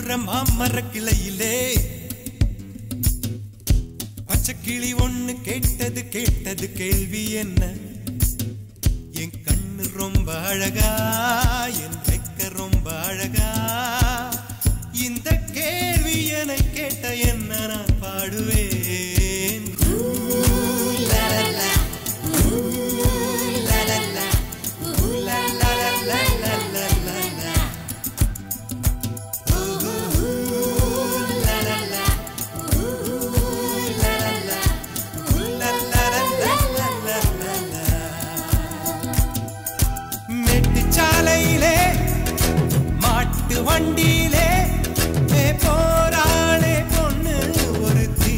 மதுர மாமர கிளையிலே பச்சை கிளி ஒண்ணு கேட்டது கேட்டது கேள்வி என்ன என் கண்ணு ரொம்ப அழகா என் வெக்க ரொம்ப அழகா இந்த கேள்வி என கேட்ட என்ன நான் பாடுவேன் லா, லா, லா. லா, லா, லா. லா, லா, லா, லா, லா, லா, லா, லா. லா, லா, லா. லா, லா, லா. லா, லா, லா, லா, லா, லா, லா, லா. மெட்டுச்சாலையிலே மாட்டு வண்டியிலே மே போராளே பொண்ணு ஒரு தீ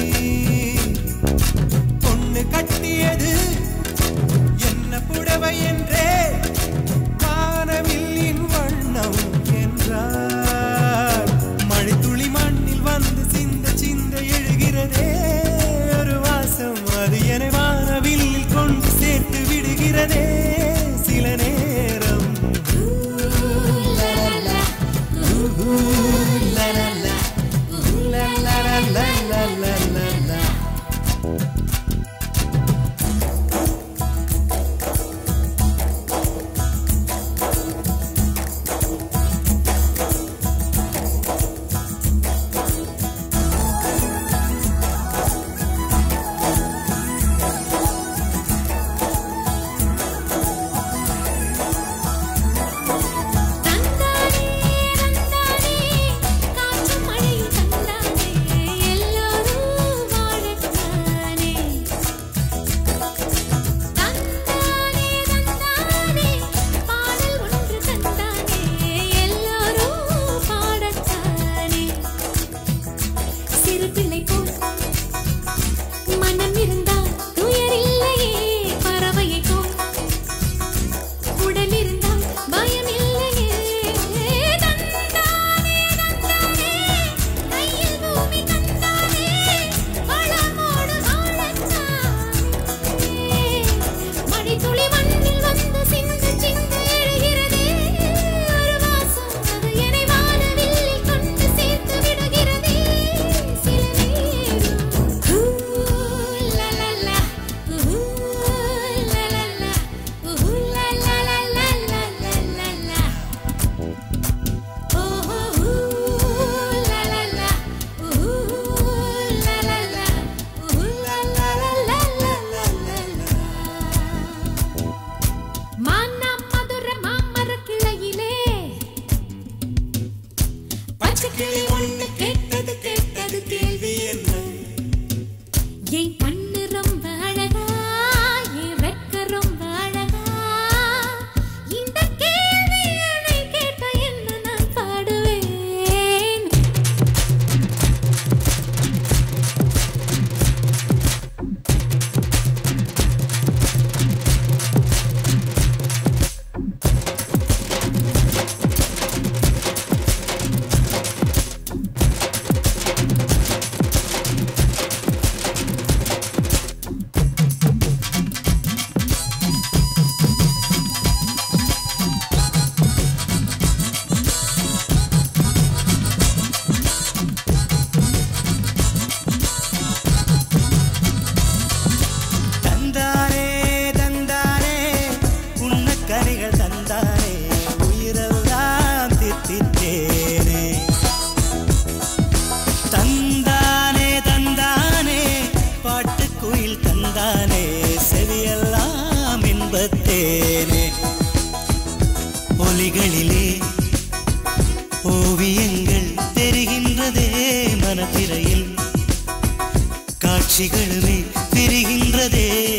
பொண்ணு கட்டியது என்ன புடவை என்றே வானவில்லின் வண்ணம் என்றார் மழைத்துளி மண்ணில் வந்து சிந்த சிந்த எழுகிறதே ஒரு வாசம் அது என வானவில்லில் கொண்டு சேர்த்து விடுகிறதே சில நேரம் லலலா, ஊஹூ, லலலா, லலலலலலலலலா. தந்தானே தந்தானே காற்று மழையும் தந்தானே எல்லோரும் வாழத்தானே தந்தானே தந்தானே பாடல் ஒன்று தந்தானே எல்லோரும் பாடத்தானே சிறு பிள்ளை போல் மனம் இருந்தால் துயரில்லையே பறவையை போல் உடல் இருந்தால் பயம் இல்லையே தந்தானே தந்தானே கையில் பூமி தந்தானே வளமோடு வாழத்தானே மழைத்துளி மண்ணில் வந்து சிந்து சிந்து எழுகிறதே ஒரு வாசம் அது என்னை வானவில்லில் கொண்டு சேர்த்து விடுகிறதே சில நேரம் ஊ லா லா லா ஊ லா லா லா ஊ லா லா லா லா லா லா லா ஓ ஊ லா லா லா ஊ லா லா லா ஊ லா லா லா லா லா லா லா மானா மதுர மாமர கிளையிலே பச்சை கிளி ஒண்ணு கேட்டது கேட்டது கேள்வி என்ன என் கண்ணு ரொம்ப அழகா என் வெக்க ரொம்ப அழகா இந்த கேள்வி என்னை கேட்ட என்ன நான் பாடுவேன் தந்தானே தந்தானே உன்னக்கனிகள் தந்தானே உயிரெல்லாம் தித்தித்தேனே தந்தானே தந்தானே பாட்டுக்குயில் தந்தானே செவியெல்லாம் இன்பத்தேனே ஒலிகளிலே ஓவியங்கள் தெரிகின்றதே மனத்திரையில் காட்சிகளுமே பிரிகின்றதே